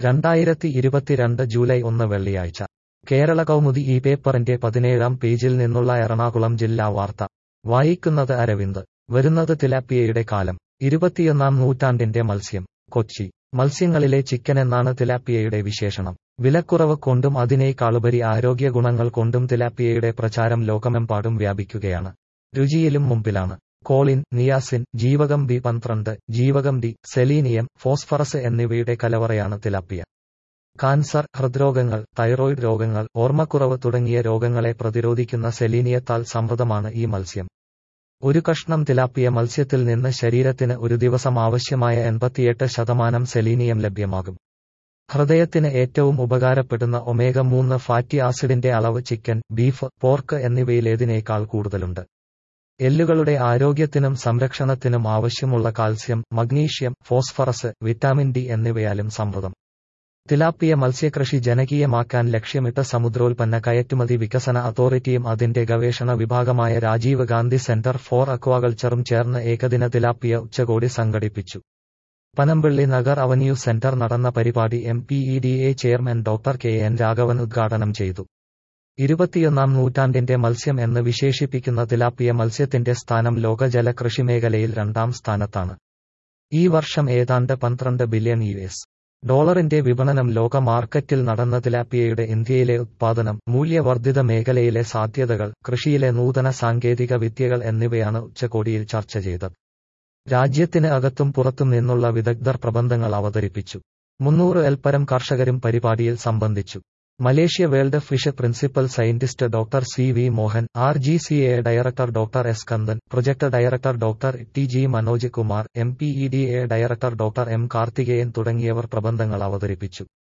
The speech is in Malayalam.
രണ്ടായിരത്തി ഇരുപത്തിരണ്ട് ജൂലൈ ഒന്ന് വെള്ളിയാഴ്ച കേരള കൗമുദി ഈ പേപ്പറിന്റെ പതിനേഴാം പേജിൽ നിന്നുള്ള എറണാകുളം ജില്ലാ വാർത്ത വായിക്കുന്നത് അരവിന്ദ് വരുന്നത് തിലാപ്പിയയുടെ കാലം ഇരുപത്തിയൊന്നാം നൂറ്റാണ്ടിന്റെ മത്സ്യം കൊച്ചി മത്സ്യങ്ങളിലെ ചിക്കനെന്നാണ് തിലാപ്പിയയുടെ വിശേഷണം വിലക്കുറവ് കൊണ്ടും അതിനേക്കാളുപരി ആരോഗ്യ ഗുണങ്ങൾ കൊണ്ടും തിലാപ്പിയയുടെ പ്രചാരം ലോകമെമ്പാടും വ്യാപിക്കുകയാണ് രുചിയിലും മുമ്പിലാണ് കോളിൻ നിയാസിൻ ജീവകം ബി പന്ത്രണ്ട് ജീവകം ഡി സെലീനിയം ഫോസ്ഫറസ് എന്നിവയുടെ കലവറയാണ് തിലാപ്പിയ കാൻസർ ഹൃദ്രോഗങ്ങൾ തൈറോയിഡ് രോഗങ്ങൾ ഓർമ്മക്കുറവ് തുടങ്ങിയ രോഗങ്ങളെ പ്രതിരോധിക്കുന്ന സെലീനിയത്താൽ സമൃദ്ധമാണ് ഈ മത്സ്യം ഒരു കഷ്ണം തിലാപ്പിയ മത്സ്യത്തിൽ നിന്ന് ശരീരത്തിന് ഒരു ദിവസം ആവശ്യമായ എൺപത്തിയെട്ട് ശതമാനം സെലീനിയം ലഭ്യമാകും ഹൃദയത്തിന് ഏറ്റവും ഉപകാരപ്പെടുന്ന ഒമേഗ മൂന്ന് ഫാറ്റി ആസിഡിന്റെ അളവ് ചിക്കൻ ബീഫ് പോർക്ക് എന്നിവയിലേതിനേക്കാൾ കൂടുതലുണ്ട് എല്ലുകളുടെ ആരോഗ്യത്തിനും സംരക്ഷണത്തിനും ആവശ്യമുള്ള calcium magnesium phosphorus vitamin D എന്നിവയാലും സമൃദ്ധം തിലാപ്പിയ മത്സ്യകൃഷി ജനകീയമാക്കാൻ ലക്ഷ്യമിട്ട് സമുദ്രോൽപ്പന്ന കയറ്റുമതി വികസന അതോറിറ്റിയും അതിന്റെ ഗവേഷണ വിഭാഗമായ രാജീവ് ഗാന്ധി സെന്റർ ഫോർ അക്വാകൾച്ചറും ചേർന്ന് ഏകദിന തിലാപ്പിയ ഉച്ചകോടി സംഘടിപ്പിച്ചു പനമ്പിള്ളി നഗർ അവന്യൂ സെന്റർ നടന്ന പരിപാടി M P E D A chairman doctor K N Raghavan ഉദ്ഘാടനം ചെയ്തു ഇരുപത്തിയൊന്നാം നൂറ്റാണ്ടിന്റെ മത്സ്യം എന്ന് വിശേഷിപ്പിക്കുന്ന തിലാപ്പിയ മത്സ്യത്തിന്റെ സ്ഥാനം ലോക ജലകൃഷി മേഖലയിൽ രണ്ടാം സ്ഥാനത്താണ് ഈ വർഷം ഏതാണ്ട് പന്ത്രണ്ട് ബില്യൺ യു എസ് ഡോളറിന്റെ വിപണനം ലോക മാർക്കറ്റിൽ നടന്ന തിലാപ്പിയയുടെ ഇന്ത്യയിലെ ഉത്പാദനം മൂല്യവർദ്ധിത മേഖലയിലെ സാധ്യതകൾ കൃഷിയിലെ നൂതന സാങ്കേതിക വിദ്യകൾ എന്നിവയാണ് ഉച്ചകോടിയിൽ ചർച്ച ചെയ്തത് രാജ്യത്തിന് അകത്തും പുറത്തും നിന്നുള്ള വിദഗ്ധർ പ്രബന്ധങ്ങൾ അവതരിപ്പിച്ചു മുന്നൂറ് എൽപ്പരം കർഷകരും പരിപാടിയിൽ സംബന്ധിച്ചു Malaysia world fish principal scientist doctor C V Mohan R G C A director doctor S Kandan project director doctor T G Manoj Kumar M P E D A director doctor M Karthikeyan തുടങ്ങിയവർ പ്രബന്ധങ്ങൾ അവതരിപ്പിച്ചു